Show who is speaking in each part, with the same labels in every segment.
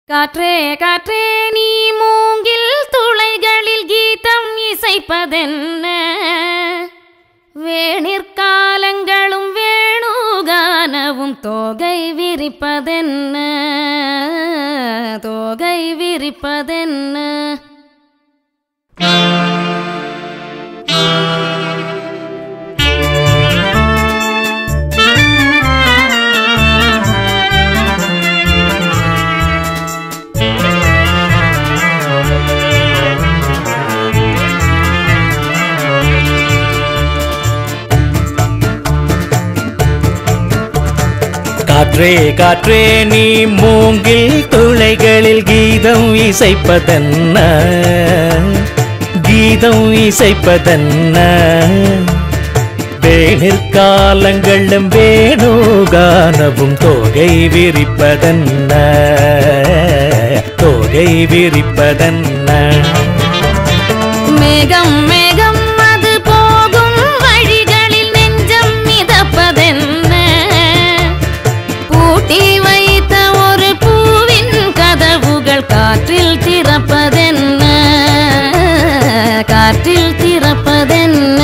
Speaker 1: காற்றே காற்றே நீ மூங்கில் துளைகளில் கீதம் இசைப்பதென்ன வேணிற்காலங்களும் வேணுகானவும் தோகை விரிப்பதென்ன தோகை விரிப்பதென்ன
Speaker 2: காற்றே காற்றே நீ மூங்கில் துளைகளில் கீதம் இசைப்பதென்ன கீதம் இசைப்பதென்ன வேணிற்காலங்களும் வேணுகானவும் தோகை விரிப்பதென்ன தோகை விரிப்பதென்ன
Speaker 1: மேகம் மேகம் அது போகும் வழிகளில் நெஞ்சம் மிதப்பதென்ன பூட்டி வைத்த ஒரு பூவின் கதவுகள் காற்றில் திறப்பதென்ன காற்றில் திறப்பதென்ன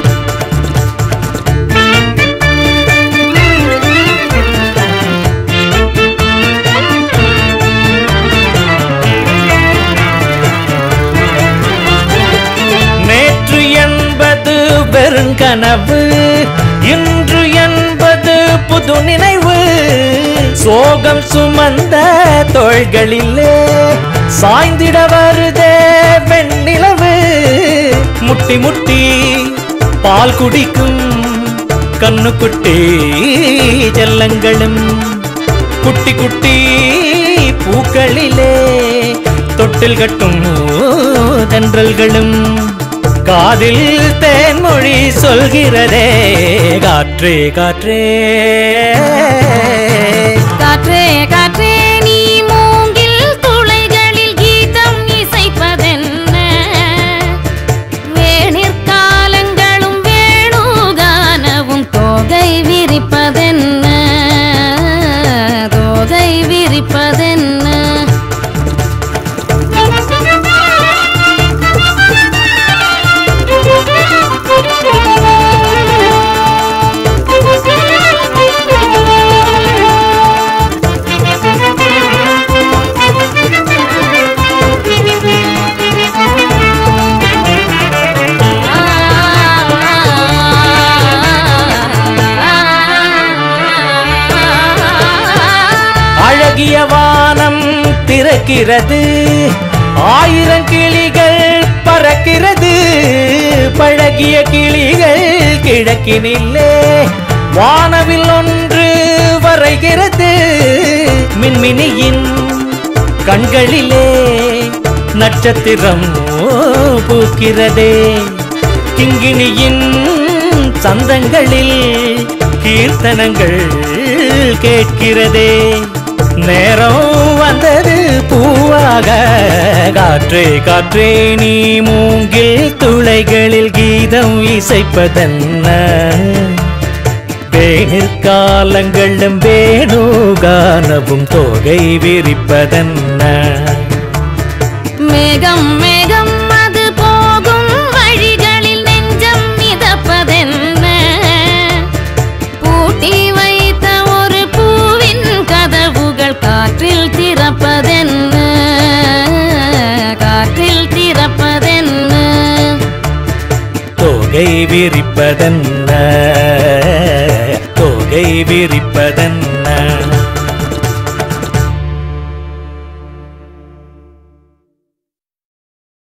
Speaker 2: நேற்று என்பது வெறுங்கனவு இன்று என்பது புது நினைவு சோகம் சுமந்த தோள்களிலே சாய்ந்திட வருதே வெண்ணிலவு முட்டி முட்டி பால் குடிக்கும் கண்ணுக்குட்டி செல்லங்களும் குட்டி குட்டி பூக்களிலே தொட்டில் கட்டும் தென்றல்களும் காதில் தேன்மொழி சொல்கிறதே காற்றே காற்றே
Speaker 1: காற்றே காற்றே நீ மூங்கில் துளைகளில் கீதம் இசைப்பதென்ன வேணிற்காலங்களும் வேணுகானவும் தோகை விரிப்பதென்ன தோகை விரிப்பதென்ன
Speaker 2: அழகிய வானம் திறக்கிறது ஆயிரம் கிளிகள் பறக்கிறது பழகிய கிளிகள் கிழக்கினில்லே வானவில் ஒன்று வரைகிறது மின்மினியின் கண்களிலே நட்சத்திரம் பூக்கிறதே கிங்கிணியின் சந்தங்களில் கீர்த்தனங்கள் கேட்கிறதே நேரம் வந்தது பூவாக காற்றே காற்றே நீ மூங்கில் துளைகளில் கீதம் இசைப்பதென்ன வேணிற்காலங்களும் வேணுகானவும் தோகை விரிப்பதென்ன
Speaker 1: மேகம் மேகம் அது போகும் வழிகளில் நெஞ்சம் மிதப்பதென்ன பூட்டி வைத்த ஒரு பூவின் கதவுகள் காற்றில் திறப்பதென்ன காற்றில் திறப்பதென்ன
Speaker 2: தோகை விரிப்பதென்ன தோகை விரிப்பதென்ன